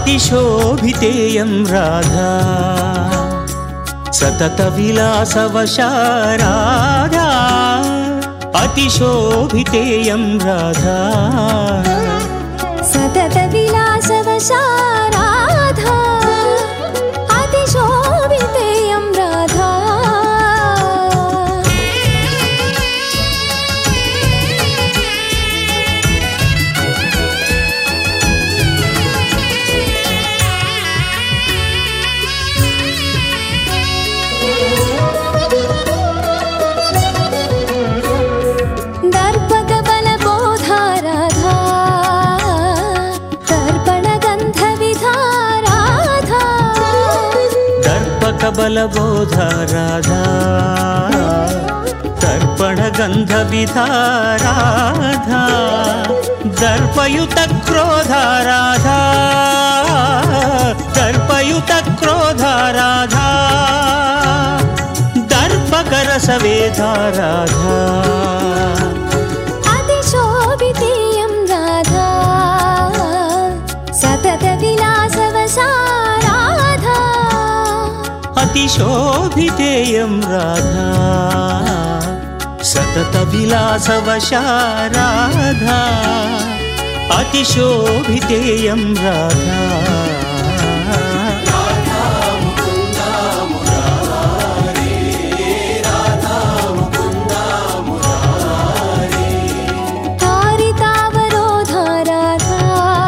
అతిశోభితేయం రాధా సతత విలాసవశా రాధా అతిశోభితేయం రాధా సతత విలాసవశారాధా అతిశోభితేయం రాధా దర్పక బల బోధారాధా దర్పణ గంధ విధారాధా దర్పక బలబోధ రాధా తర్పణ గంధ విధారాధా దర్పయుత క్రోధ రాధా దర్పయుత క్రోధ రాధా దర్పకరస వేధ రాధా అతిశోభితేయం రాధా సతత విలాసవశారాధా అతిశోభితేయం రాధా సతత విలాసవశా రాధా అతిశోభితేయం రాధా తారితావరోధా రాధా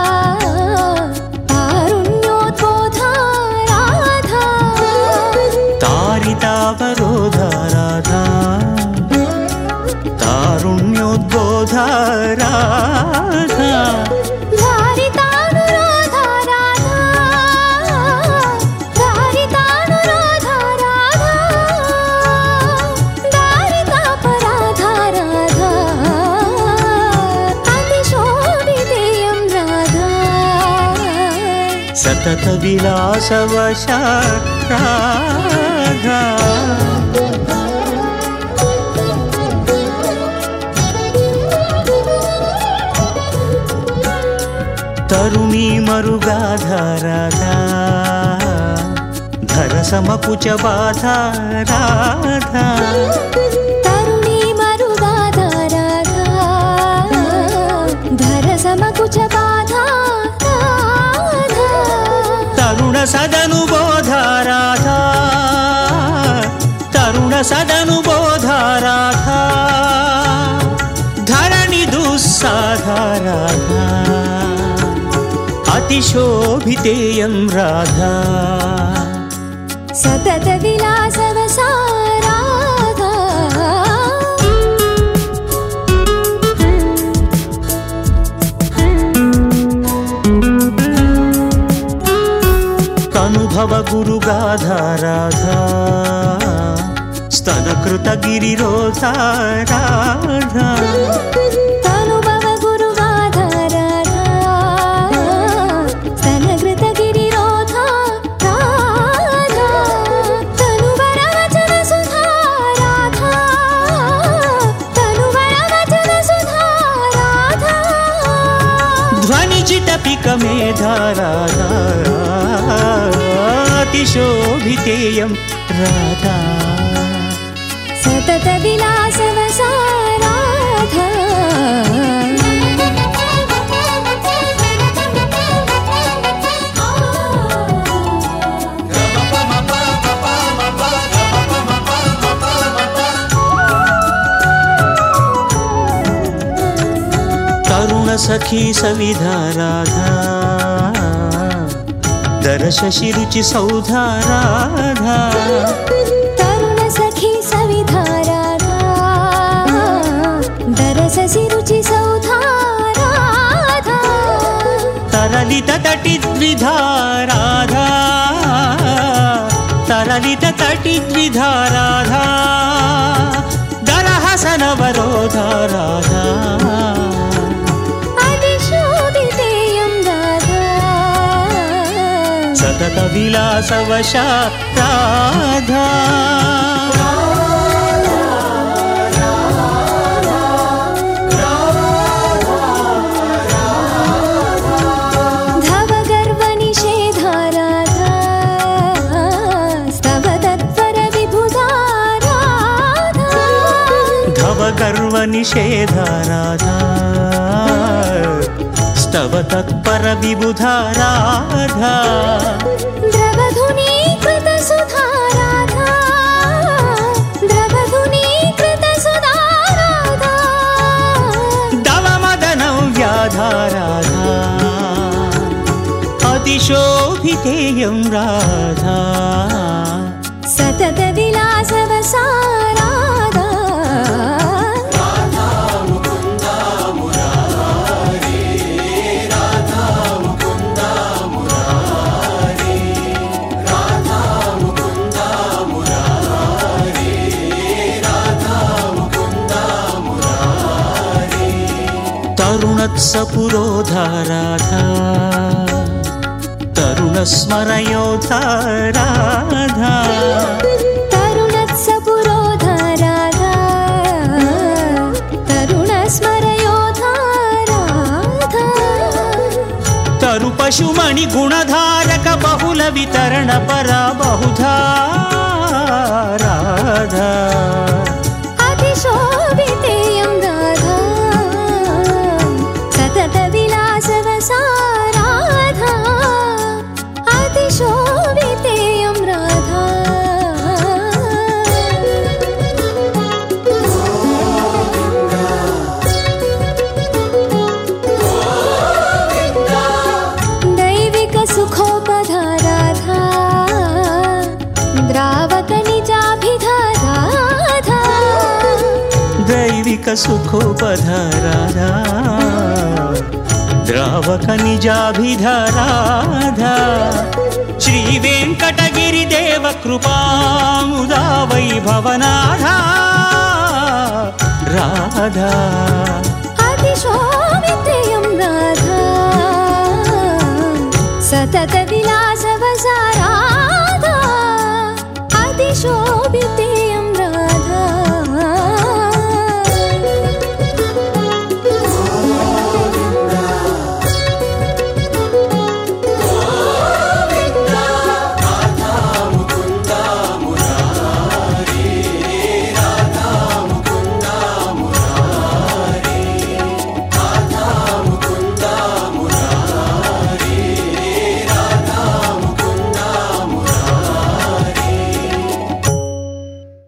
తారుణ్యోద్బోధా రాధా తారితావరోధ రాధా తారుణ్యోద్బోధ రాధా ధారితానురాధా రాధా ధారితానురాధా రాధా ధారితాపరాధా రాధా అతిశోభితేయం రాధా సతత విలాసవశా రాధా తరుణీ మరుగాధారాధా ధర సమకుచ బాధ రాధా తరుణీ మరుగాధా రాధా ధర సమకుచ బాధా రాధా తరుణ సదను బోధ రాధా తరుణ సదను బోధ రాధా ధరణి దుస్సాధా రాధా అతిశోభితేయం రాధా సతత విలాసవసారాధా తనుభవ గురుగాధా రాధా స్తనకృత గిరిరోధా రాధా తనుభవ గురుగాధా రాధా స్తనగృత గిరిరోధా రాధా తనువర వచన సుధా రాధా తనువర వచన సుధా రాధా ధ్వనిజిటపిక మేధా రాధా అతిశోభితేయం రాధా సతత విలాసవసారాధా తరుణ సఖీ సవిధా రాధా దరశ శిరుచి సౌధా రాధా తరుణ సఖీ సవిధా రాధా దరస సిరుచి సౌధా రాధా తరలిత తటి ద్విధా రాధా తరలిత తటి ద్విధా రాధా దరహసనవరోధా రాధా అతిశోభితేయం రాధా సతత విలాసవశ రాధా धव गर्व निषेध నిషేధ రాధా స్తవ తత్పర విబుధ రాధా ద్రవధునీకృత సుధా రాధా ద్రవధునీకృత సుధా రాధా దవ మదనం వ్యాధా రాధా అతిశోభితేయం రాధా సతత విలాసవసా రాధా తరుణత్స పురోధా రాధా తరుణ స్మరయోధా రాధా తరుణత్స పురోధా రాధా తరుణ స్మరయోధా రాధా తరు పశుమణి గుణధారక బహుళ వితరణ పర బహుధా రాధా అతిశోభితేయం రాధా సతత విలాసవసా రాధా అతిశోభితేయం రాధా దైవిక సుఖోపధా రాధా ద్రావక నిజాభిధా రాధా దైవిక సుఖోపధ రాధా ద్రావక నిజాభిధ రాధా శ్రీ వెంకటగిరి దేవ కృపాముదా వైభవనాథా రాధా అతిశోభితేయం రాధా సతత విలాసవసా రాధా అతిశోభితే